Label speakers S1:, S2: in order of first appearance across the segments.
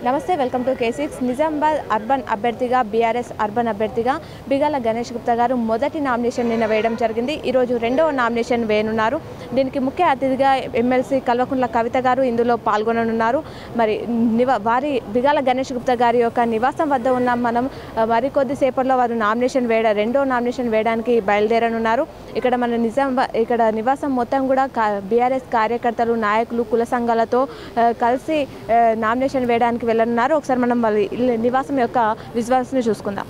S1: నమస్తే welcome to K six Nizamabad urban అభ్యర్థిగా BRS urban అభ్యర్థిగా బిగాల గణేష్ గుప్తా గారు మొదటి నామినేషన్ నిన్న వేయడం జరిగింది ఈరోజు రెండవ నామినేషన్ వేయనున్నారు దీనికి ముఖ్య అతిథిగా ఎమ్మెల్సీ కల్వకుంట్ల కవిత గారు ఇందులో పాల్గొననున్నారు మరి నివా వారి బిగాల గణేష్ గుప్తా గారి యొక్క నివాసం వద్ద ఉన్న మనం ఆ, మరికొద్ది సేపట్లో వారు నామినేషన్ వేయడ రెండో నామినేషన్ వేయడానికి బయలుదేరనున్నారు ఇక్కడ మన నిజామాబాద్ ఇక్కడ నివాసం మొత్తం కూడా బీఆర్ఎస్ కార్యకర్తలు నాయకులు కుల సంఘాలతో ఆ, కలిసి ఆ, నామినేషన్ వేయడానికి వెళ్ళనున్నారు ఒకసారి మనం వాళ్ళ ఇల్లు- నివాసం యొక్క విజువల్స్ని చూసుకుందాం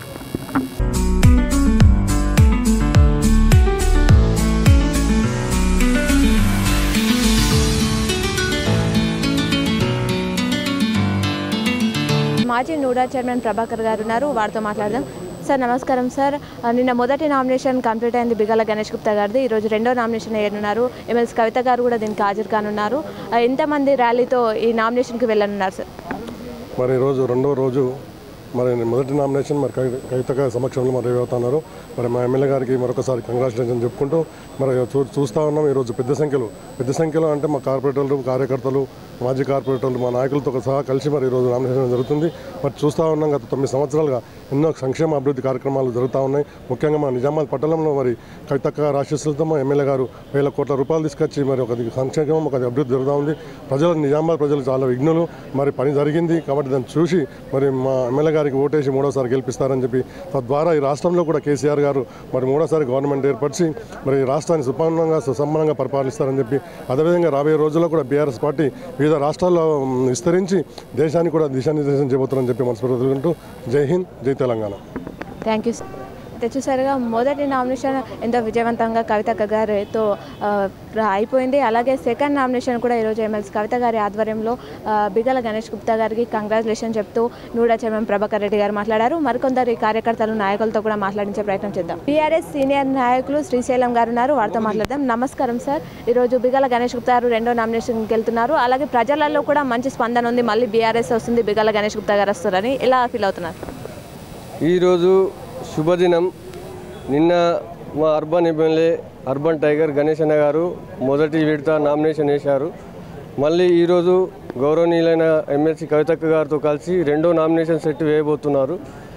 S1: మాజీ నూడా చైర్మన్ ప్రభాకర్ గారు ఉన్నారు వారితో మాట్లాడదాం సార్ నమస్కారం సార్ ఆ, నిన్న మొదటి నామినేషన్ కంప్లీట్ అయింది బిగాల గణేష్ గుప్తా గారిది ఈరోజు రెండో నామినేషన్ వేయనున్నారు ఎమ్మెల్సీ కవిత గారు కూడా దీనికి హాజరు కానున్నారు ఆ, ఎంతమంది ర్యాలీతో ఈ నామినేషన్కి వెళ్ళనున్నారు సార్
S2: మరి ఈరోజు రెండో రోజు మరి మొదటి నామినేషన్ మరి కవి- కవిత గారి సమక్షంలో మరి అవుతున్నారు మరి మా ఎమ్మెల్యే గారికి మరొకసారి కంగ్రాచులేషన్ చెప్పుకుంటూ మరి చూ చూస్తూ ఉన్నాం ఈరోజు పెద్ద సంఖ్యలో పెద్ద సంఖ్యలో అంటే మా కార్పొరేటర్లు కార్యకర్తలు మాజీ కార్పొరేటర్లు మా నాయకులతో సహా కలిసి మరి ఈరోజు నామినేషన్ జరుగుతుంది మరి చూస్తూ ఉన్నాం గత తొమ్మిది సంవత్సరాలుగా ఎన్నో సంక్షేమ అభివృద్ధి కార్యక్రమాలు జరుగుతూ ఉన్నాయి ముఖ్యంగా మా నిజామాబాద్ పట్టణంలో మరి కవితక్క రాశిస్సులతో మా ఎమ్మెల్యే గారు వేల కోట్ల రూపాయలు తీసుకొచ్చి మరి ఒక సంక్షేమం ఒక అభివృద్ధి జరుగుతూ ఉంది ప్రజలు నిజామాబాద్ ప్రజలు చాలా విఘ్నులు మరి పని జరిగింది కాబట్టి దాన్ని చూసి మరి మా ఎమ్మెల్యే గారికి ఓటేసి మూడోసారి గెలిపిస్తారని చెప్పి తద్వారా ఈ రాష్ట్రంలో కూడా కేసీఆర్ గారు మరి మూడోసారి గవర్నమెంట్ ఏర్పరిచి మరి ఈ రాష్ట్రాన్ని సుపన్నంగా సుసంపన్నంగా పరిపాలిస్తారని చెప్పి అదేవిధంగా రాబోయే రోజుల్లో కూడా బీఆర్ఎస్ పార్టీ వివిధ రాష్ట్రాల్లో మ్, విస్తరించి దేశానికి కూడా దిశానిర్దేశం చేయబోతున్నారని చెప్పి మనస్ఫూర్తి జై హింద్ జై తెలంగాణ
S1: థ్యాంక్ యూ సార్ అయితే చూసారుగా మొదటి నామినేషన్ ఎంతో విజయవంతంగా కవిత గారితో ఆ, అయిపోయింది అలాగే సెకండ్ నామినేషన్ కూడా ఈరోజు ఎమ్మెల్సీ కవిత గారి ఆధ్వర్యంలో ఆ, బిగల గణేష్ గుప్తా గారికి కంగ్రాచులేషన్ చెప్తూ నూడా చైర్మన్ ప్రభాకర్ రెడ్డి గారు మాట్లాడారు మరికొందరు కార్యకర్తలు నాయకులతో కూడా మాట్లాడించే ప్రయత్నం చేద్దాం బీఆర్ఎస్ సీనియర్ నాయకులు శ్రీశైలం గారు ఉన్నారు వారితో మాట్లాడదాం నమస్కారం సార్ ఈరోజు బిగల గణేష్ గుప్తా గారు రెండో నామినేషన్కి వెళ్తున్నారు అలాగే ప్రజలలో కూడా మంచి స్పందన ఉంది మళ్ళీ బీఆర్ఎస్ వస్తుంది బిగల గణేష్ గుప్తా గారు వస్తారని ఎలా ఫీల్ అవుతున్నారు
S3: ఈరోజు శుభదినం నిన్న మా urban MLA urban tiger Ganesh అన్న గారు మొదటి విడత నామినేషన్ వేశారు మళ్ళీ ఈరోజు గౌరవనీయులైన ఎమ్మెల్సీ కవితక్క గారితో కలిసి రెండో నామినేషన్ సెట్ వేయబోతున్నారు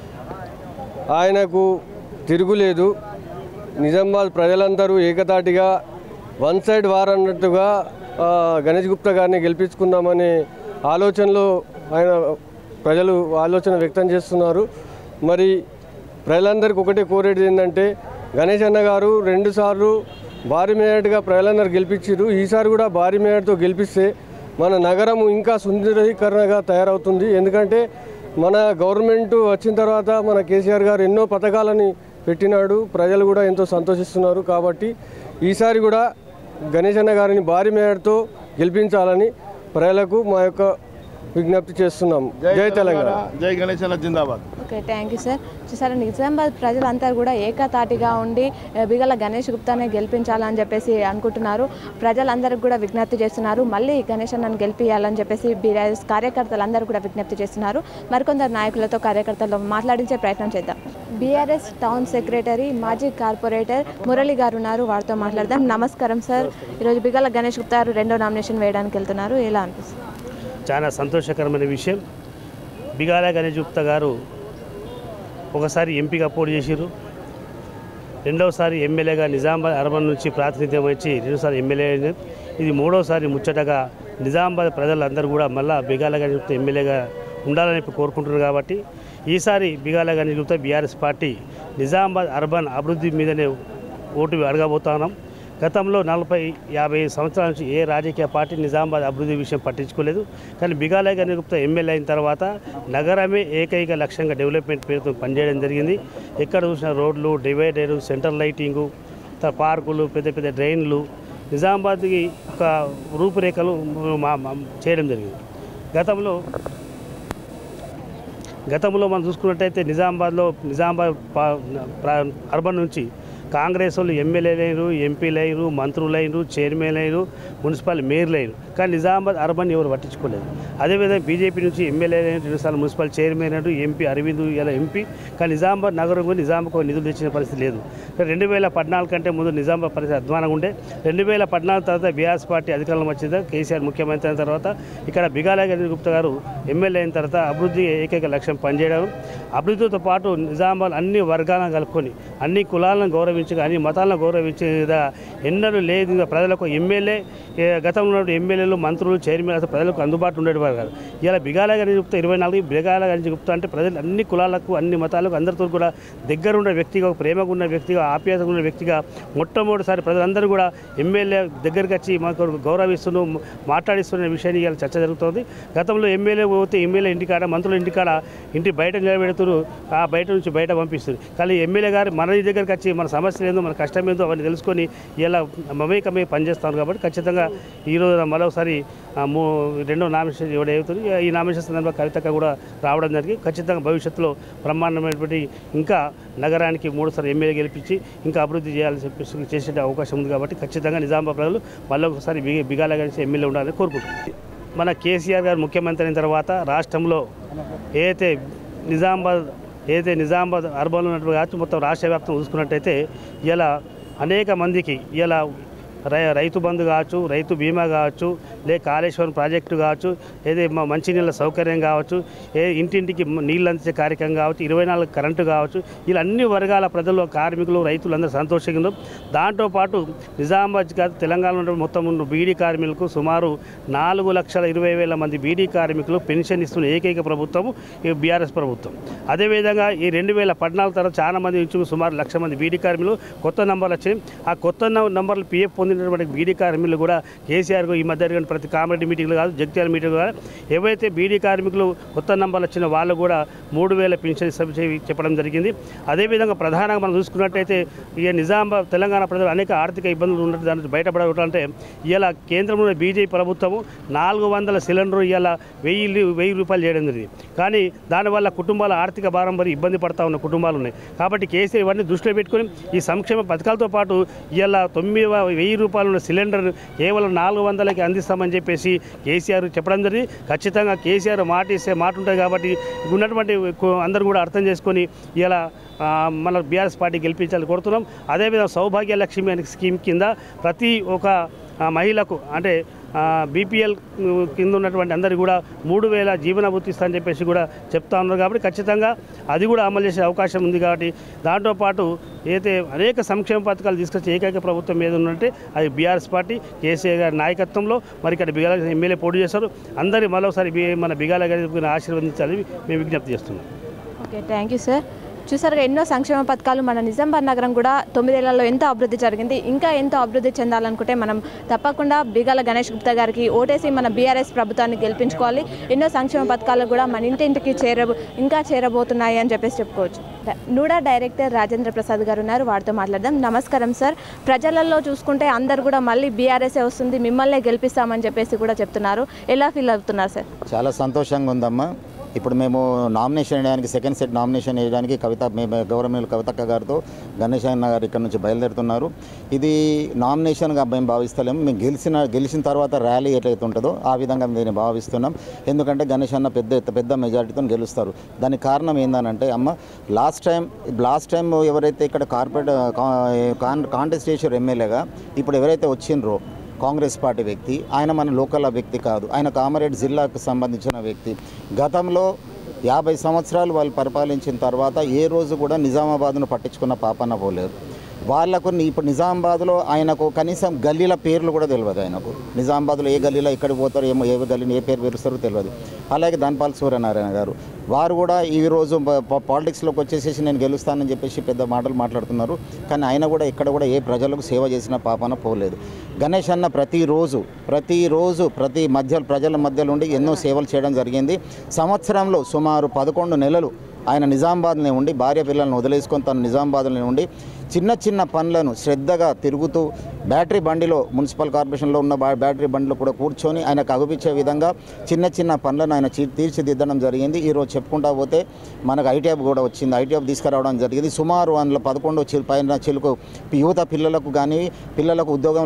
S3: ఆయనకు తిరుగులేదు నిజామాబాద్ ప్రజలందరూ ఏకతాటిగా వన్ సైడ్ వార్ అన్నట్టుగా ఆ, గణేష్ గుప్తా గారిని గెలిపించుకుందామనే ఆలోచనలో ఆయన ప్రజలు ఆలోచన వ్యక్తం చేస్తున్నారు మరి ప్రజలందరికీ ఒకటే కోరేది ఏంటంటే గణేష్ అన్న గారు రెండుసార్లు భారీ మేయర్గా ప్రజలందరూ గెలిపించారు ఈసారి కూడా భారీ మేయర్తో గెలిపిస్తే మన నగరం ఇంకా సుందరీకరణగా తయారవుతుంది ఎందుకంటే మన గవర్నమెంట్ వచ్చిన తర్వాత మన కేసీఆర్ గారు ఎన్నో పథకాలని పెట్టినాడు ప్రజలు కూడా ఎంతో సంతోషిస్తున్నారు కాబట్టి ఈసారి కూడా గణేష్ అన్న గారిని భారీ మేయర్తో గెలిపించాలని ప్రజలకు మా యొక్క విజ్ఞప్తి చేస్తున్నాం జై తెలంగాణ
S4: జై గణేశన zindabad
S1: okay thank you sir చూసారా నిజామాబాద్ ప్రజలంతా కూడా ఏకతాటిగా ఉండి ఆ, బిగల గణేష్ గుప్తానే గెలిపించాలని చెప్పేసి అనుకుంటున్నారు ప్రజలందరికీ కూడా విజ్ఞప్తి చేస్తున్నారు మళ్ళీ గణేష్ అన్నను గెలిపించాలని చెప్పేసి బీఆర్ఎస్ కార్యకర్తలందరూ కూడా విజ్ఞప్తి చేస్తున్నారు మరికొందరు నాయకులతో కార్యకర్తలతో మాట్లాడించే ప్రయత్నం చేద్దాం బీఆర్ఎస్ టౌన్ సెక్రటరీ మాజీ కార్పొరేటర్ మురళి గారు ఉన్నారు వారితో మాట్లాడదాం నమస్కారం సార్ ఈరోజు బిగల గణేష్ గుప్తా గారు రెండో నామినేషన్ వేయడానికి వెళ్తున్నారు ఎలా అనిపిస్తుంది
S5: చాలా సంతోషకరమైన విషయం బిగాల గణేష్ గుప్తా గారు ఒకసారి ఎంపీగా పోటీ చేసిరు రెండవసారి ఎమ్మెల్యేగా నిజామాబాద్ అర్బన్ నుంచి ప్రాతినిధ్యం వహించి రెండోసారి ఎమ్మెల్యే అయింది. ఇది మూడోసారి ముచ్చటగా నిజామాబాద్ ప్రజలందరూ కూడా మళ్ళా బిగాల గణేష్ గుప్తా ఎమ్మెల్యేగా ఉండాలని చెప్పి కోరుకుంటున్నారు కాబట్టి ఈసారి Bigala Ganesh Gupta BRS party Nizamabad urban అభివృద్ధి మీదనే ఓటు అడగబోతున్నాం గతంలో నలభై యాభై సంవత్సరాల నుంచి ఏ రాజకీయ పార్టీ నిజామాబాద్ అభివృద్ధి విషయం పట్టించుకోలేదు కానీ బిగాలయ గారి గుప్తా ఎమ్మెల్యే అయిన తర్వాత నగరమే ఏకైక లక్ష్యంగా డెవలప్మెంట్ పేరుతో పనిచేయడం జరిగింది ఎక్కడ చూసిన రోడ్లు డివైడర్ సెంట్రల్ లైటింగు త- పార్కులు పెద్ద పెద్ద డ్రైన్లు నిజామాబాద్కి ఒక రూపురేఖలు మా మా- చేయడం జరిగింది గతంలో గతంలో మనం చూసుకున్నట్టయితే నిజామాబాద్లో నిజామాబాద్ పా- ప్రా- అర్బన్ నుంచి కాంగ్రెస్ వాళ్ళు ఎమ్మెల్యేలు అయినారు ఎంపీలు అయినారు మంత్రులు అయినారు చైర్మన్ అయినారు మున్సిపల్ మేయర్లు అయినారు కానీ నిజామాబాద్ అర్బన్ ఎవరు పట్టించుకోలేదు అదేవిధంగా బీజేపీ నుంచి ఎమ్మెల్యే రెండుసార్లు మున్సిపల్ చైర్మన్ అంటూ ఎంపీ అరవింద్ ఇలా ఎంపీ కానీ నిజామాబాద్ నగరం కూడా నిజామాబాద్ నిధులు తెచ్చిన పరిస్థితి లేదు రెండు వేల పద్నాలుగు కంటే ముందు నిజామాబాద్ పరిస్థితి అధ్వానంగా ఉండే రెండు వేల పద్నాలుగు తర్వాత బీఆర్ఎస్ పార్టీ అధికారంలో వచ్చింది కేసీఆర్ ముఖ్యమంత్రి అయిన తర్వాత ఇక్కడ బిగాల గణేష్ గుప్తా గారు ఎమ్మెల్యే అయిన తర్వాత అభివృద్ధి ఏకైక లక్ష్యం పనిచేయడం అభివృద్ధితో పాటు నిజామాబాద్ అన్ని వర్గాలను కలుపుకొని అన్ని కులాలను గౌరవించగా అన్ని మతాలను గౌరవించే విధంగా ఎన్నడూ లేదు ఇంకా ప్రజలకు ఎమ్మెల్యే ఏ, గతంలో ఉన్న ఎమ్మెల్యేలు మంత్రులు చైర్మన్ అసలు ప్రజలకు అందుబాటులో ఉండేవారు కాదు ఇలా బిగాల గణేష్ గుప్తా ఇరవై నాలుగు బిగాల గణేష్ గుప్తా అంటే ప్రజలు అన్ని కులాలకు అన్ని మతాలకు అందరితో కూడా దగ్గర ఉన్న వ్యక్తిగా ఒక ప్రేమగా ఉన్న వ్యక్తిగా ఆప్యాయతగా ఉన్న వ్యక్తిగా మొట్టమొదటిసారి ప్రజలందరూ కూడా ఎమ్మెల్యే దగ్గరికి వచ్చి మాకు గౌరవిస్తూ మాట్లాడిస్తున్న విషయాన్ని ఇవాళ చర్చ జరుగుతోంది గతంలో ఎమ్మెల్యే పోతే ఎమ్మెల్యే ఇంటికాడ మంత్రుల ఇంటికాడ ఇంటి బయట నిలబెడుతున్నారు ఆ బయట నుంచి బయట పంపిస్తారు కానీ ఎమ్మెల్యే గారు మన దగ్గరికి వచ్చి మన సమస్యలు ఏందో మన కష్టం ఏందో అవన్నీ తెలుసుకొని ఇలా మమేకమై పనిచేస్తాను కాబట్టి ఖచ్చితంగా ఈరోజు మరోసారి ఆ, మూ రెండో నామినేషన్ ఎవడు అవుతుంది ఈ నామినేషన్ సందర్భంగా కవితక్క కూడా రావడం జరిగింది ఖచ్చితంగా భవిష్యత్తులో బ్రహ్మాండమైనటువంటి ఇంకా నగరానికి మూడుసార్లు ఎమ్మెల్యే గెలిపించి ఇంకా అభివృద్ధి చేయాలని చెప్పేసి చేసే అవకాశం ఉంది కాబట్టి ఖచ్చితంగా నిజామాబాద్ ప్రజలు మళ్ళీ ఒకసారి బిగి బిగాల కలిసి ఎమ్మెల్యే ఉండాలని కోరుకుంటున్నాం మన కేసీఆర్ గారు ముఖ్యమంత్రి అయిన తర్వాత రాష్ట్రంలో ఏదైతే నిజామాబాద్ ఏదైతే నిజామాబాద్ అర్బన్లో ఉన్నటువంటి కావచ్చు మొత్తం రాష్ట్ర వ్యాప్తం చూసుకున్నట్టయితే ఇలా అనేక మందికి ఇలా రై రైతు బంధు కావచ్చు రైతు బీమా కావచ్చు లే కాళేశ్వరం ప్రాజెక్టు కావచ్చు ఏదే మా మంచినీళ్ళ సౌకర్యం కావచ్చు ఏ ఇంటింటికి మ- నీళ్ళు అందించే కార్యక్రమం కావచ్చు ఇరవై నాలుగు కరెంటు కావచ్చు ఇలా అన్ని వర్గాల ప్రజలు కార్మికులు రైతులు అందరూ సంతోషంగా ఉన్నారు దాంతోపాటు నిజామాబాద్ కాదు తెలంగాణలో ఉన్న మొత్తం ఉన్న బీడీ కార్మికులకు సుమారు నాలుగు లక్షల ఇరవై వేల మంది బీడీ కార్మికులు పెన్షన్ ఇస్తున్న ఏకైక ప్రభుత్వం ఈ బీఆర్ఎస్ ప్రభుత్వం అదేవిధంగా ఈ రెండు వేల పద్నాలుగు తర్వాత చాలా మంది నుంచి సుమారు లక్ష మంది బీడీ కార్మికులు కొత్త నంబర్లు వచ్చినాయి ఆ కొత్త న- నంబర్లు పిఎఫ్ పొందినటువంటి బీడీ కార్మికులు కూడా కేసీఆర్ ఈ మధ్య జరిగిన ప్రతి కామెడీ మీటింగ్లు కాదు జగిత్యాల మీటింగ్ కాదు ఏవైతే బీడీ కార్మికులు కొత్త నంబర్లు వచ్చిన వాళ్ళు కూడా మూడు వేల పెన్షన్ ఇస్తామని చెప్పి చెప్పడం జరిగింది అదేవిధంగా ప్రధానంగా మనం చూసుకున్నట్టయితే ఇక నిజామాబాద్ తెలంగాణ ప్రజలు అనేక ఆర్థిక ఇబ్బందులు ఉన్నట్టు దాని నుంచి బయటపడాలంటే ఇలా కేంద్రంలో బీజేపీ ప్రభుత్వము నాలుగు వందల సిలిండర్ ఇలా వెయ్యి లి- వెయ్యి రూపాయలు చేయడం జరిగింది కానీ దానివల్ల కుటుంబాల ఆర్థిక భారం మరి ఇబ్బంది పడతా ఉన్న కుటుంబాలు ఉన్నాయి కాబట్టి కేసీఆర్ ఇవన్నీ దృష్టిలో పెట్టుకొని ఈ సంక్షేమ పథకాలతో పాటు ఇలా తొమ్మిది వ- వెయ్యి రూపాయలు ఉన్న సిలిండర్ కేవలం నాలుగు వందలకి అందిస్తామని చెప్పేసి కేసీఆర్ చెప్పడం జరిగింది ఖచ్చితంగా కేసీఆర్ మాట ఇస్తే మాట ఉంటుంది కాబట్టి ఉన్నటువంటి కు- అందరూ కూడా అర్థం చేసుకొని ఇలా ఆ, మన బీఆర్ఎస్ పార్టీ గెలిపించాలని కోరుతున్నాం అదేవిధంగా సౌభాగ్య లక్ష్మి అనే స్కీమ్ కింద ప్రతి ఒక ఆ, మహిళకు అంటే బీపీఎల్ కింద ఉన్నటువంటి అందరికీ కూడా మూడు వేల జీవనభృతి ఇస్తా అని చెప్పేసి కూడా చెప్తా ఉన్నారు కాబట్టి ఖచ్చితంగా అది కూడా అమలు చేసే అవకాశం ఉంది కాబట్టి దాంతోపాటు ఏదైతే అనేక సంక్షేమ పథకాలు తీసుకొచ్చి ఏకైక ప్రభుత్వం ఏది ఉందంటే అది బీఆర్ఎస్ పార్టీ కేసీఆర్ గారి నాయకత్వంలో మరి ఇక్కడ బిగాల ఎమ్మెల్యే పోటీ చేశారు అందరి మరోసారి బి- మన బిగాల గారిని ఆశీర్వదించాలని మేము విజ్ఞప్తి చేస్తున్నాం
S1: ఓకే థ్యాంక్ యూ సార్ చూసారుగా ఎన్నో సంక్షేమ పథకాలు మన నిజామాబాద్ నగరం కూడా తొమ్మిదేళ్లలో ఎంతో అభివృద్ధి జరిగింది ఇంకా ఎంతో అభివృద్ధి చెందాలనుకుంటే మనం తప్పకుండా బిగాల గణేష్ గుప్తా గారికి ఓటేసి మన బీఆర్ఎస్ ప్రభుత్వాన్ని గెలిపించుకోవాలి ఎన్నో సంక్షేమ పథకాలు కూడా మన ఇంటింటికి చేర ఇంకా చేరబోతున్నాయి అని చెప్పేసి చెప్పుకోవచ్చు డ- నూడా డైరెక్టర్ రాజేంద్ర ప్రసాద్ గారు ఉన్నారు వారితో మాట్లాడదాం నమస్కారం సార్ ప్రజలలో చూసుకుంటే అందరు కూడా మళ్ళీ బీఆర్ఎస్ఏ వస్తుంది మిమ్మల్నే గెలిపిస్తామని చెప్పేసి కూడా చెప్తున్నారు ఎలా ఫీల్ అవుతున్నారు సార్
S4: చాలా సంతోషంగా ఉందమ్మా ఇప్పుడు మేము నామినేషన్ వేయడానికి సెకండ్ సెట్ నామినేషన్ వేయడానికి కవిత మేము గౌరవనీయులు కవితక్క గారితో గణేష్ అన్న గారు ఇక్కడ నుంచి బయలుదేరుతున్నారు ఇది నామినేషన్గా మేము భావిస్తలేము మేము గెలిచిన గెలిచిన తర్వాత ర్యాలీ ఎట్లయితే ఉంటుందో ఆ విధంగా దీన్ని భావిస్తున్నాం ఎందుకంటే గణేష్ అన్న పెద్ద పెద్ద మెజారిటీతో గెలుస్తారు దానికి కారణం ఏందనంటే అమ్మ లాస్ట్ టైం లాస్ట్ టైం ఎవరైతే ఇక్కడ కార్పొరేట్ కాన్ కాంటెస్ట్ చేసారు ఎమ్మెల్యేగా ఇప్పుడు ఎవరైతే వచ్చిండ్రో కాంగ్రెస్ పార్టీ వ్యక్తి ఆయన మన లోకల్ వ్యక్తి కాదు ఆయన కామారెడ్డి జిల్లాకు సంబంధించిన వ్యక్తి గతంలో యాభై సంవత్సరాలు వాళ్ళు పరిపాలించిన తర్వాత ఏ రోజు కూడా నిజామాబాద్ను పట్టించుకున్న పాపన్న పోలేరు వాళ్ళకు ని- ఇప్పుడు నిజామాబాద్లో ఆయనకు కనీసం గల్లీల పేర్లు కూడా తెలియదు ఆయనకు నిజామాబాద్లో ఏ గల్లీలో ఎక్కడికి పోతారో ఏమో ఏ గల్లీని ఏ పేరు పిలుస్తారో తెలియదు అలాగే ధన్పాల్ సూర్యనారాయణ గారు వారు కూడా ఈ రోజు ప- ప- పాలిటిక్స్లోకి వచ్చేసేసి నేను గెలుస్తానని చెప్పేసి పెద్ద మాటలు మాట్లాడుతున్నారు కానీ ఆయన కూడా ఇక్కడ కూడా ఏ ప్రజలకు సేవ చేసిన పాపన పోలేదు గణేష్ అన్న ప్రతిరోజు ప్రతిరోజు ప్రతి మధ్య ప్రజల మధ్యలో ఉండి ఎన్నో సేవలు చేయడం జరిగింది సంవత్సరంలో సుమారు పదకొండు నెలలు ఆయన నిజామాబాద్లో ఉండి భార్య పిల్లలను వదిలేసుకొని తను నిజామాబాద్లో ఉండి చిన్న చిన్న పనులను శ్రద్ధగా తిరుగుతూ బ్యాటరీ బండిలో మున్సిపల్ కార్పొరేషన్లో ఉన్న బా- బ్యాటరీ బండిలో కూడా కూర్చొని ఆయనకు అగుపించే విధంగా చిన్న చిన్న పనులను ఆయన చీ- తీర్చిదిద్దడం జరిగింది ఈరోజు చెప్పుకుంటా పోతే మనకు ఐటీఎఫ్ కూడా వచ్చింది ఐటీఎఫ్ తీసుకురావడం జరిగింది సుమారు అందులో పదకొండు చిల్ పైన చిలుకు యువత పిల్లలకు కానీ పిల్లలకు ఉద్యోగాలు రావడం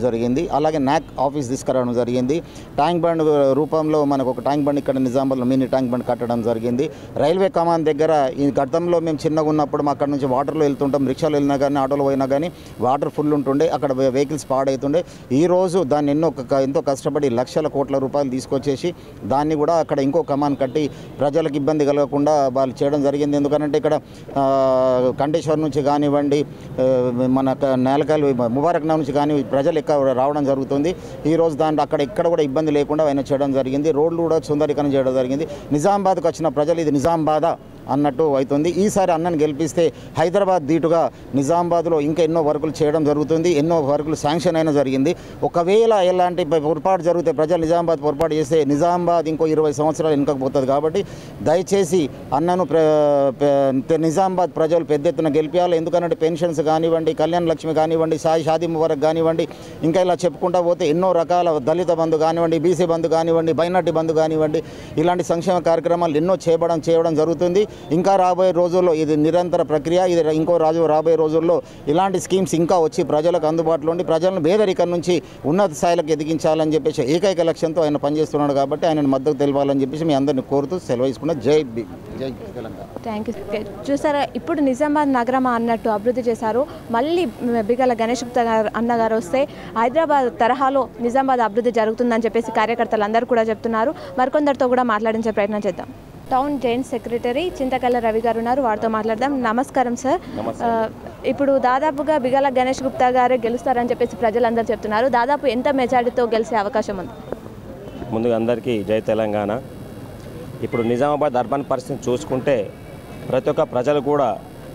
S4: జరిగింది అలాగే నాక్ ఆఫీస్ తీసుకురావడం జరిగింది ట్యాంక్ బండ్ రూపంలో మనకు ఒక ట్యాంక్ బండ్ ఇక్కడ నిజామాబాద్లో మినీ ట్యాంక్ బండ్ కట్టడం జరిగింది రైల్వే కమాన్ దగ్గర ఈ గతంలో మేము చిన్నగా ఉన్నప్పుడు మా అక్కడ నుంచి వాటర్లో వెళ్తుంటాం రిక్షాలో వెళ్ళినా కానీ ఆటోలో పోయినా కానీ వాటర్ ఫుల్ ఉంటుండే అక్కడ వెహికల్స్ పాడవుతుండే ఈ రోజు దాన్ని ఎన్నో క- ఎంతో కష్టపడి లక్షల కోట్ల రూపాయలు తీసుకొచ్చేసి దాన్ని కూడా అక్కడ ఇంకో కమాన్ కట్టి ప్రజలకు ఇబ్బంది కలగకుండా వాళ్ళు చేయడం జరిగింది ఎందుకంటే ఇక్కడ ఆ, కంటేశ్వర్ నుంచి కానివ్వండి ఆ, మన క- నేలకాయలు ముబారక్ నగర్ నుంచి కానీ ప్రజలు ఎక్కువ రావడం జరుగుతుంది ఈ రోజు దాంట్లో అక్కడ ఎక్కడ కూడా ఇబ్బంది లేకుండా ఆయన చేయడం జరిగింది రోడ్లు కూడా సుందరీకరణ చేయడం జరిగింది నిజామాబాద్కు వచ్చిన ప్రజలు ఇది నిజామాబాదా అన్నట్టు అవుతుంది ఈసారి అన్నను గెలిపిస్తే హైదరాబాద్ దీటుగా నిజామాబాద్లో ఇంకా ఎన్నో వర్కులు చేయడం జరుగుతుంది ఎన్నో వర్కులు శాంక్షన్ అయినా జరిగింది ఒకవేళ ఎలాంటి ప- పొరపాటు జరిగితే ప్రజలు నిజామాబాద్ పొరపాటు చేస్తే నిజామాబాద్ ఇంకో ఇరవై సంవత్సరాలు వెనుకపోతుంది కాబట్టి దయచేసి అన్నను ప్ర- ప- నిజామాబాద్ ప్రజలు పెద్ద ఎత్తున గెలిపించాలి ఎందుకంటే పెన్షన్స్ కానివ్వండి కళ్యాణ లక్ష్మి కానివ్వండి సాయి షాదీ ముబారక్ కానివ్వండి ఇంకా ఇలా చెప్పుకుంటా పోతే ఎన్నో రకాల దళిత బంధు కానివ్వండి బీసీ బంధు కానివ్వండి మైనార్టీ బంధు కానివ్వండి ఇలాంటి సంక్షేమ కార్యక్రమాలు ఎన్నో చేయడం చేయడం జరుగుతుంది ఇంకా రాబోయే రోజుల్లో ఇది నిరంతర ప్రక్రియ ఇది ఇంకో రాజు రాబోయే రోజుల్లో ఇలాంటి స్కీమ్స్ ఇంకా వచ్చి ప్రజలకు అందుబాటులో ఉండి ప్రజలను పేదరికం నుంచి ఉన్నత స్థాయిలకు ఎదిగించాలని చెప్పేసి ఏకైక లక్ష్యంతో ఆయన పనిచేస్తున్నాడు కాబట్టి ఆయన మద్దతు తెలపాలని చెప్పేసి మీ అందరిని కోరుతూ సెలవు తీసుకున్న జై బి- జై తెలంగాణ
S1: థ్యాంక్ యూ చూసారా ఇప్పుడు నిజామాబాద్ నగరం అన్నట్టు అభివృద్ధి చేశారు మళ్ళీ బిగల గణేష్ గుప్తా గారు అన్నగారు వస్తే హైదరాబాద్ తరహాలో నిజామాబాద్ అభివృద్ధి జరుగుతుందని చెప్పేసి కార్యకర్తలు అందరూ కూడా చెప్తున్నారు మరికొందరితో కూడా మాట్లాడించే ప్రయత్నం చేద్దాం town joint secretary Chintakalla Ravi garu ఉన్నారు వారితో మాట్లాడదాం నమస్కారం సార్ ఆ, ఇప్పుడు దాదాపుగా బిగల గణేష్ గుప్తా గారే గెలుస్తారని చెప్పేసి ప్రజలందరూ చెప్తున్నారు దాదాపు ఎంత మెజారిటీతో గెలిచే అవకాశం ఉంది
S6: ముందుగా అందరికీ జై తెలంగాణ ఇప్పుడు నిజామాబాద్ అర్బన్ పరిస్థితిని చూసుకుంటే ప్రతి ఒక్క ప్రజలు కూడా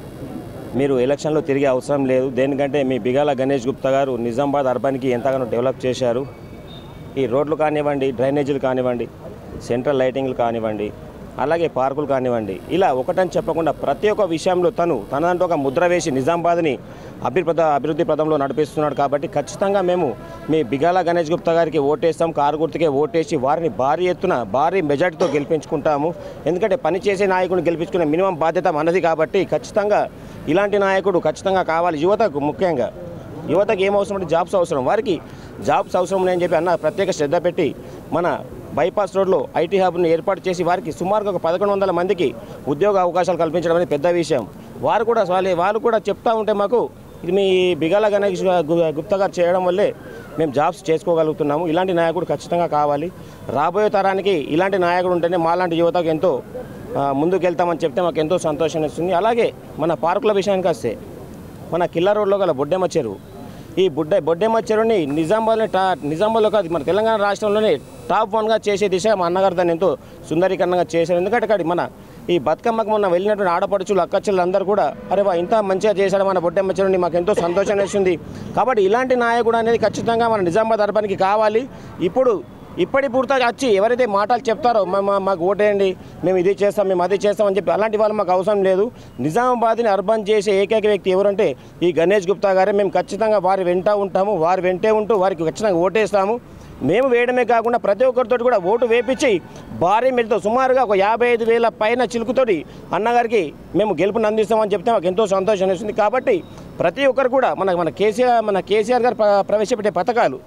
S6: మీరు ఎలక్షన్లో తిరిగే అవసరం లేదు దేనికంటే మీ బిగాల గణేష్ గుప్తా గారు నిజామాబాద్ అర్బన్కి ఎంతగానో డెవలప్ చేశారు ఈ రోడ్లు కానివ్వండి డ్రైనేజీలు కానివ్వండి సెంట్రల్ లైటింగ్లు కానివ్వండి అలాగే పార్కులు కానివ్వండి ఇలా ఒకటని చెప్పకుండా ప్రతి ఒక్క విషయంలో తను తనదంటూ ఒక ముద్ర వేసి నిజామాబాద్ని అభివృద్ధి అభివృద్ధి పదంలో నడిపిస్తున్నాడు కాబట్టి ఖచ్చితంగా మేము మీ బిగాల గణేష్ గుప్తా గారికి ఓటేస్తాం కారు గుర్తుకే ఓటేసి వారిని భారీ ఎత్తున భారీ మెజార్టీతో గెలిపించుకుంటాము ఎందుకంటే పనిచేసే నాయకుడిని గెలిపించుకునే మినిమం బాధ్యత మనది కాబట్టి ఖచ్చితంగా ఇలాంటి నాయకుడు ఖచ్చితంగా కావాలి యువతకు ముఖ్యంగా యువతకు ఏం అవసరం అంటే జాబ్స్ అవసరం వారికి జాబ్స్ అవసరం అని చెప్పి అన్న ప్రత్యేక శ్రద్ధ పెట్టి మన బైపాస్ రోడ్లో ఐటీ హబ్ను ఏర్పాటు చేసి వారికి సుమారుగా ఒక పదకొండు వందల మందికి ఉద్యోగ అవకాశాలు కల్పించడం అనేది పెద్ద విషయం వారు కూడా వాళ్ళే వాళ్ళు కూడా చెప్తా ఉంటే మాకు ఇది మీ బిగాల గణేష్ గు- గుప్తా గారు చేయడం వల్లే మేము జాబ్స్ చేసుకోగలుగుతున్నాము ఇలాంటి నాయకుడు ఖచ్చితంగా కావాలి రాబోయే తరానికి ఇలాంటి నాయకుడు ఉంటేనే మాలాంటి యువతకు ఎంతో ఆ, ముందుకు వెళ్తామని చెప్తే మాకు ఎంతో సంతోషం ఇస్తుంది అలాగే మన పార్కుల విషయానికి వస్తే మన కిల్లా రోడ్లో గల బొడ్డెమ్మ చెరువు ఈ బుడ్డ బొడ్డెమ్మ చెరువుని నిజామాబాద్లో టా నిజామాబాద్లో కాదు మన తెలంగాణ రాష్ట్రంలోనే టాప్ వన్గా చేసే దిశ మా అన్నగారు దాన్ని ఎంతో సుందరీకరణంగా చేశారు ఎందుకంటే అక్కడ మన ఈ బతుకమ్మకు మొన్న వెళ్ళినటువంటి ఆడపడుచులు అక్కచెల్లు అందరూ కూడా అరే వా ఇంత మంచిగా చేశాడు మన బొడ్డెమ్మ చెరువుని మాకు ఎంతో సంతోషాన్ని ఇస్తుంది కాబట్టి ఇలాంటి నాయకుడు అనేది ఖచ్చితంగా మన నిజామాబాద్ అర్బానికి కావాలి ఇప్పుడు ఇప్పటి పూర్తిగా వచ్చి ఎవరైతే మాటలు చెప్తారో మా మా- మాకు ఓటేయండి మేము ఇది చేస్తాం మేము అది చేస్తాం అని చెప్పి అలాంటి వాళ్ళు మాకు అవసరం లేదు నిజామాబాద్ని అర్బన్ చేసే ఏకైక వ్యక్తి ఎవరంటే ఈ గణేష్ గుప్తా గారే మేము ఖచ్చితంగా వారి వెంట ఉంటాము వారి వెంటే ఉంటూ వారికి ఖచ్చితంగా ఓటేస్తాము మేము వేయడమే కాకుండా ప్రతి ఒక్కరితో కూడా ఓటు వేపించి భారీ మెరితో సుమారుగా ఒక యాభై ఐదు వేల పైన చిలుకుతోటి అన్నగారికి మేము గెలుపుని అందిస్తామని చెప్తే మాకు ఎంతో సంతోషం ఇస్తుంది కాబట్టి ప్రతి ఒక్కరు కూడా మన మన కేసీఆర్ మన కేసీఆర్ గారు ప్ర- ప్రవేశపెట్టే పథకాలు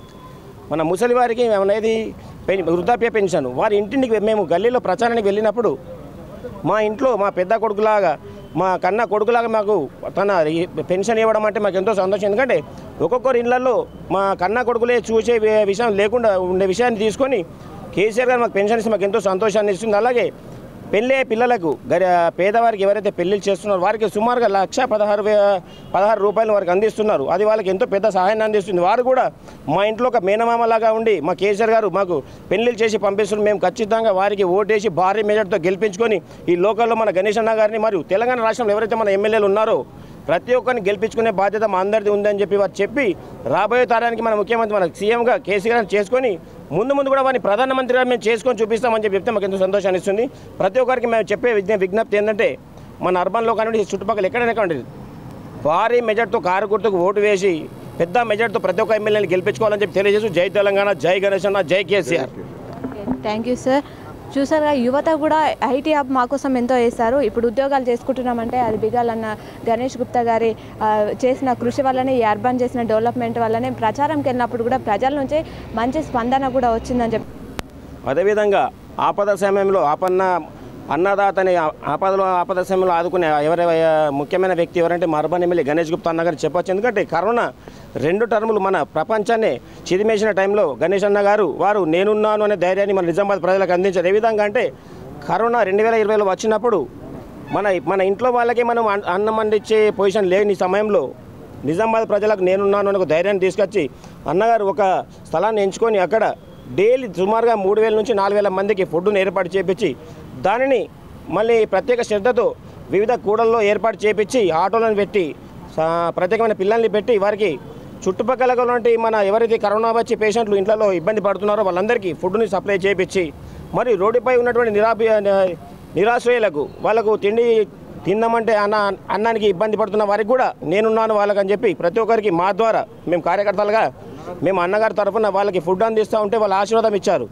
S6: మన ముసలి వారికి అనేది పెన్ వృద్ధాప్య పెన్షన్ వారి ఇంటికి మేము గల్లీలో ప్రచారానికి వెళ్ళినప్పుడు మా ఇంట్లో మా పెద్ద కొడుకులాగా మా కన్న కొడుకులాగా మాకు తన ఈ పెన్షన్ ఇవ్వడం అంటే మాకు ఎంతో సంతోషం ఎందుకంటే ఒక్కొక్కరు ఇళ్లలో మా కన్న కొడుకులే చూసే వి- విషయం లేకుండా ఉండే విషయాన్ని తీసుకొని కేసీఆర్ గారు మాకు పెన్షన్ ఇస్తే మాకు ఎంతో సంతోషాన్ని ఇస్తుంది అలాగే పెళ్ళే పిల్లలకు గరి పేదవారికి ఎవరైతే పెళ్ళిళ్ళు చేస్తున్నారో వారికి సుమారుగా లక్ష పదహారు వే పదహారు రూపాయలు వారికి అందిస్తున్నారు అది వాళ్ళకి ఎంతో పెద్ద సహాయాన్ని అందిస్తుంది వారు కూడా మా ఇంట్లో ఒక మేనమామలాగా ఉండి మా కేసీఆర్ గారు మాకు పెళ్ళిళ్ళు చేసి పంపిస్తున్నారు మేము ఖచ్చితంగా వారికి ఓటేసి భారీ మెజార్టీతో గెలిపించుకొని ఈ లోకల్లో మన గణేష్ అన్న గారిని మరియు తెలంగాణ రాష్ట్రంలో ఎవరైతే మన ఎమ్మెల్యేలు ఉన్నారో ప్రతి ఒక్కరిని గెలిపించుకునే బాధ్యత మా అందరిది ఉందని చెప్పి వారు చెప్పి రాబోయే తరానికి మన ముఖ్యమంత్రి మన సీఎంగా కేసీఆర్ గారిని చేసుకొని ముందు ముందు కూడా వారిని ప్రధానమంత్రిగా మేము చేసుకొని చూపిస్తామని చెప్పి చెప్తే మాకు ఎంతో సంతోషాన్ని ఇస్తుంది ప్రతి ఒక్కరికి మేము చెప్పే విజ్ఞ విజ్ఞప్తి ఏంటంటే మన అర్బన్లో కానివ్వండి చుట్టుపక్కల ఎక్కడైనా కానివ్వండి భారీ మెజార్టీతో కారు గుర్తుకు ఓటు వేసి పెద్ద మెజార్టీతో ప్రతి ఒక్క ఎమ్మెల్యేని గెలిపించుకోవాలని చెప్పి తెలియజేస్తూ జై తెలంగాణ జై గణేష్ అన్న జై కేసీఆర్
S1: థ్యాంక్ యూ సార్ చూసారుగా యువత కూడా ఐటీ హబ్ మా కోసం ఎంతో చేస్తారు ఇప్పుడు ఉద్యోగాలు చేసుకుంటున్నామంటే అది బిగాలన్న గణేష్ గుప్తా గారి ఆ, చేసిన కృషి వల్లనే ఈ అర్బన్ చేసిన డెవలప్మెంట్ వల్లనే ప్రచారంకి వెళ్ళినప్పుడు కూడా ప్రజల నుంచి మంచి స్పందన కూడా వచ్చిందని చెప్పి
S6: అదేవిధంగా ఆపద సమయంలో ఆపన్న అన్నదాతని ఆ- ఆపదలో ఆపద సమయంలో ఆదుకునే ఎవరి ముఖ్యమైన వ్యక్తి ఎవరంటే మా అర్బన్ ఎమ్మెల్యే గణేష్ గుప్తా అన్న గారు చెప్పొచ్చు ఎందుకంటే కరోనా రెండు టర్ములు మన ప్రపంచాన్ని చిదిమేసిన టైంలో గణేష్ అన్న గారు వారు నేనున్నాను అనే ధైర్యాన్ని మన నిజామాబాద్ ప్రజలకు అందించారు ఏ విధంగా అంటే కరోనా రెండు వేల ఇరవైలో వచ్చినప్పుడు మన మన ఇంట్లో వాళ్ళకి మనం అన్- అన్నం అందించే పొజిషన్ లేని సమయంలో నిజామాబాద్ ప్రజలకు నేనున్నాను అని ఒక ధైర్యాన్ని తీసుకొచ్చి అన్నగారు ఒక స్థలాన్ని ఎంచుకొని అక్కడ డైలీ సుమారుగా మూడు వేల నుంచి నాలుగు వేల మందికి ఫుడ్ను ఏర్పాటు చేపించి దానిని మళ్ళీ ప్రత్యేక శ్రద్ధతో వివిధ కూడల్లో ఏర్పాటు చేపించి ఆటోలను పెట్టి సా- ప్రత్యేకమైన పిల్లల్ని పెట్టి వారికి చుట్టుపక్కల ఉన్నటువంటి మన ఎవరైతే కరోనా వచ్చి పేషెంట్లు ఇంట్లో ఇబ్బంది పడుతున్నారో వాళ్ళందరికీ ఫుడ్ని సప్లై చేపించి మరి రోడ్డుపై ఉన్నటువంటి నిరాభి నిరాశ్రయులకు వాళ్ళకు తిండి తిందామంటే అన్న అన్నానికి ఇబ్బంది పడుతున్న వారికి కూడా నేనున్నాను వాళ్ళకని చెప్పి ప్రతి ఒక్కరికి మా ద్వారా మేము కార్యకర్తలుగా మేము అన్నగారి తరఫున వాళ్ళకి ఫుడ్ అందిస్తూ ఉంటే వాళ్ళ ఆశీర్వాదం ఇచ్చారు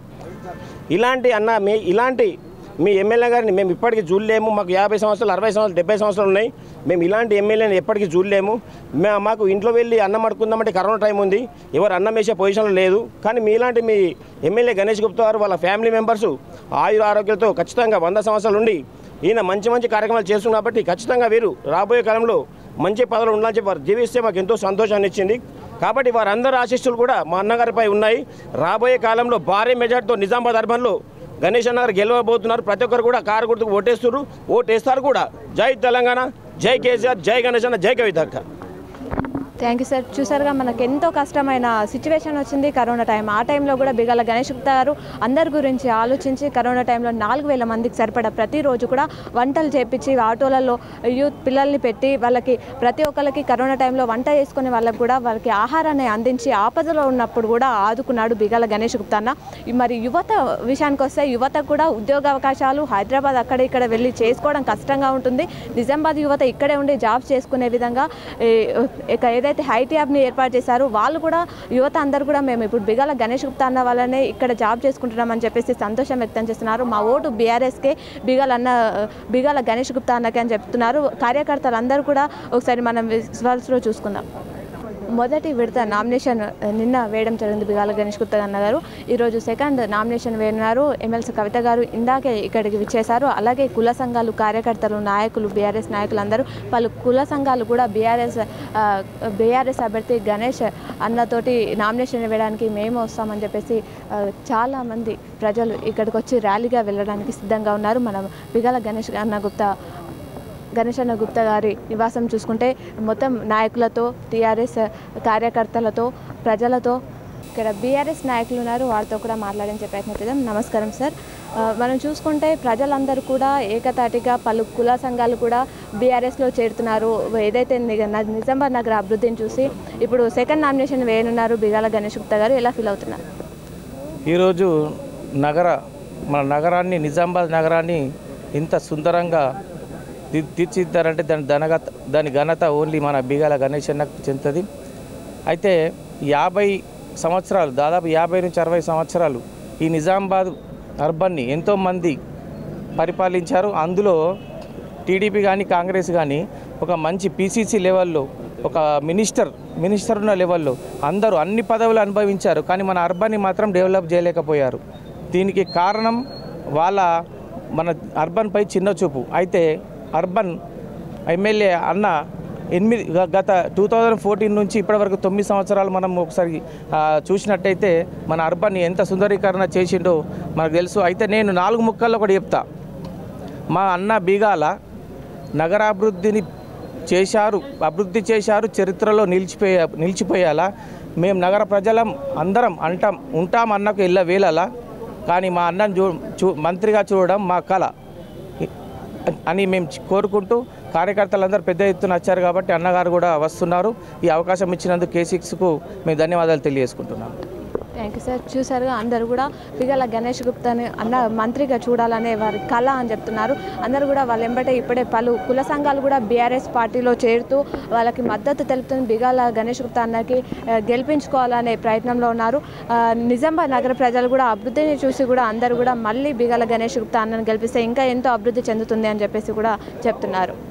S6: ఇలాంటి అన్న మీ ఇలాంటి మీ ఎమ్మెల్యే గారిని మేము ఇప్పటికీ చూడలేము మాకు యాభై సంవత్సరాలు అరవై సంవత్సరాలు డెబ్బై సంవత్సరాలు ఉన్నాయి మేము ఇలాంటి ఎమ్మెల్యేని ఎప్పటికీ చూడలేము మే మాకు ఇంట్లో వెళ్ళి అన్నం అడుకుందామంటే కరోనా టైం ఉంది ఎవరు అన్నం వేసే పొజిషన్లో లేదు కానీ మీలాంటి మీ ఎమ్మెల్యే గణేష్ గుప్తా గారు వాళ్ళ ఫ్యామిలీ మెంబర్స్ ఆయుర ఆరోగ్యాలతో ఖచ్చితంగా వంద సంవత్సరాలు ఉండి ఈయన మంచి మంచి కార్యక్రమాలు చేస్తున్నారు కాబట్టి ఖచ్చితంగా వీరు రాబోయే కాలంలో మంచి పదవులు ఉండాలని చెప్పి వారు జీవిస్తే మాకు ఎంతో సంతోషాన్ని ఇచ్చింది కాబట్టి వారందరి ఆశీస్సులు కూడా మా అన్నగారిపై ఉన్నాయి రాబోయే కాలంలో భారీ మెజార్టీతో నిజామాబాద్ అర్బన్లో గణేష్ అన్న గారు గెలవబోతున్నారు ప్రతి ఒక్కరు కూడా కారు గుర్తుకు ఓటేస్తున్నారు ఓటేస్తారు కూడా జై తెలంగాణ జై కేసీఆర్ జై గణేష్ అన్న జై కవితక్క
S1: థ్యాంక్ యూ సార్ చూసారుగా మనకు ఎంతో కష్టమైన సిచ్యువేషన్ వచ్చింది కరోనా టైం ఆ టైంలో కూడా బిగాల గణేష్ గుప్తా గారు అందరి గురించి ఆలోచించి కరోనా టైంలో నాలుగు వేల మందికి సరిపడా ప్రతిరోజు కూడా వంటలు చేపించి ఆటోలలో యూత్ పిల్లల్ని పెట్టి వాళ్ళకి ప్రతి ఒక్కరికి కరోనా టైంలో వంట చేసుకునే వాళ్ళకి కూడా వాళ్ళకి ఆహారాన్ని అందించి ఆపదలో ఉన్నప్పుడు కూడా ఆదుకున్నాడు బిగాల గణేష్ గుప్తా అన్న ఈ మరి యువత విషయానికి వస్తే యువతకు కూడా ఉద్యోగ అవకాశాలు హైదరాబాద్ అక్కడ ఇక్కడ వెళ్ళి చేసుకోవడం కష్టంగా ఉంటుంది నిజామాబాద్ యువత ఇక్కడే ఉండి జాబ్స్ చేసుకునే విధంగా ఈ, ఇక ఏదైతే హైటీ యాప్ని ఏర్పాటు చేశారో వాళ్ళు కూడా యువత అందరూ కూడా మేము ఇప్పుడు బిగాల గణేష్ గుప్తా అన్న వాళ్ళనే ఇక్కడ జాబ్ చేసుకుంటున్నామని చెప్పేసి సంతోషం వ్యక్తం చేస్తున్నారు మా ఓటు బీఆర్ఎస్కే బిగాల అన్న బిగాల గణేష్ గుప్తా అన్నకే అని చెప్తున్నారు కార్యకర్తలు అందరూ కూడా ఒకసారి మనం విజువల్స్లో చూసుకుందాం మొదటి విడత నామినేషన్ నిన్న వేయడం జరిగింది బిగాల గణేష్ గుప్తా అన్న గారు ఈరోజు సెకండ్ నామినేషన్ వేయనున్నారు ఎమ్మెల్సీ కవిత గారు ఇందాకే ఇక్కడికి విచ్చేశారు అలాగే కుల సంఘాలు కార్యకర్తలు నాయకులు బీఆర్ఎస్ నాయకులు అందరూ పలు కుల సంఘాలు కూడా బీఆర్ఎస్ బీఆర్ఎస్ అభ్యర్థి గణేష్ అన్నతోటి నామినేషన్ వేయడానికి మేము వస్తామని చెప్పేసి ఆ, చాలామంది ప్రజలు ఇక్కడికి వచ్చి ర్యాలీగా వెళ్ళడానికి సిద్ధంగా ఉన్నారు మనం బిగాల గణేష్ అన్న గుప్తా గణేష్ అన్న గుప్తా గారి నివాసం చూసుకుంటే మొత్తం నాయకులతో టీఆర్ఎస్ కార్యకర్తలతో ప్రజలతో ఇక్కడ బీఆర్ఎస్ నాయకులు ఉన్నారు వారితో కూడా మాట్లాడించే ప్రయత్నం చేద్దాం నమస్కారం సార్ ఆ, మనం చూసుకుంటే ప్రజలందరూ కూడా ఏకతాటిగా పలు కుల సంఘాలు కూడా బీఆర్ఎస్లో చేరుతున్నారు ఏదైతే ని- న- నిజామాబాద్ నగర అభివృద్ధిని చూసి ఇప్పుడు సెకండ్ నామినేషన్ వేయనున్నారు బిగాల గణేష్ గుప్తా గారు ఎలా ఫీల్ అవుతున్నారు
S7: ఈరోజు నగర మన నగరాన్ని నిజామాబాద్ నగరాన్ని ఇంత సుందరంగా తీ- తీర్చిదిద్దారంటే దాని ధనగత దాని ఘనత ఓన్లీ మన బిగాల గణేష్ అన్నకు చెందుతుంది అయితే యాభై సంవత్సరాలు దాదాపు యాభై నుంచి అరవై సంవత్సరాలు ఈ నిజామాబాద్ అర్బన్ని ఎంతోమంది పరిపాలించారు అందులో టీడీపీ కానీ కాంగ్రెస్ కానీ ఒక మంచి పీసీసీ లెవెల్లో ఒక మినిస్టర్ మినిస్టర్ ఉన్న లెవెల్లో అందరూ అన్ని పదవులు అనుభవించారు కానీ మన అర్బన్ని మాత్రం డెవలప్ చేయలేకపోయారు దీనికి కారణం వాళ్ళ మన అర్బన్పై చిన్న చూపు అయితే అర్బన్ ఎమ్మెల్యే అన్న ఎనిమిది గ- గత టూ థౌజండ్ ఫోర్టీన్ నుంచి ఇప్పటివరకు తొమ్మిది సంవత్సరాలు మనం ఒకసారి ఆ, చూసినట్టయితే మన అర్బన్ని ఎంత సుందరీకరణ చేసిండో మనకు తెలుసు అయితే నేను నాలుగు ముక్కల్లో ఒకటి చెప్తా మా అన్న బీగాల నగరాభివృద్ధిని చేశారు అభివృద్ధి చేశారు చరిత్రలో నిలిచిపోయే నిలిచిపోయేలా మేము నగర ప్రజలం అందరం అంటాం ఉంటాం అన్నకు ఇళ్ళ వేళలా కానీ మా అన్నను చూ చూ మంత్రిగా చూడడం మా కళ అని మేము చి- కోరుకుంటూ కార్యకర్తలందరూ పెద్ద ఎత్తున వచ్చారు కాబట్టి అన్నగారు కూడా వస్తున్నారు ఈ అవకాశం ఇచ్చినందుకు కే సిక్స్కు మేము ధన్యవాదాలు తెలియజేసుకుంటున్నాం
S1: థ్యాంక్ యూ సార్ చూసారుగా అందరూ కూడా పిగల గణేష్ గుప్తాని అన్న మంత్రిగా చూడాలనే వారి కళ అని చెప్తున్నారు అందరూ కూడా వాళ్ళ ఎంబటే ఇప్పుడే పలు కుల సంఘాలు కూడా బీఆర్ఎస్ పార్టీలో చేరుతూ వాళ్ళకి మద్దతు తెలుపుతుంది బిగాల గణేష్ గుప్తా అన్నకి ఆ, గెలిపించుకోవాలనే ప్రయత్నంలో ఉన్నారు ఆ, నిజామాబాద్ నగర ప్రజలు కూడా అభివృద్ధిని చూసి కూడా అందరూ కూడా మళ్ళీ బిగాల గణేష్ గుప్తా అన్నను గెలిపిస్తే ఇంకా ఎంతో అభివృద్ధి చెందుతుంది అని చెప్పేసి కూడా చెప్తున్నారు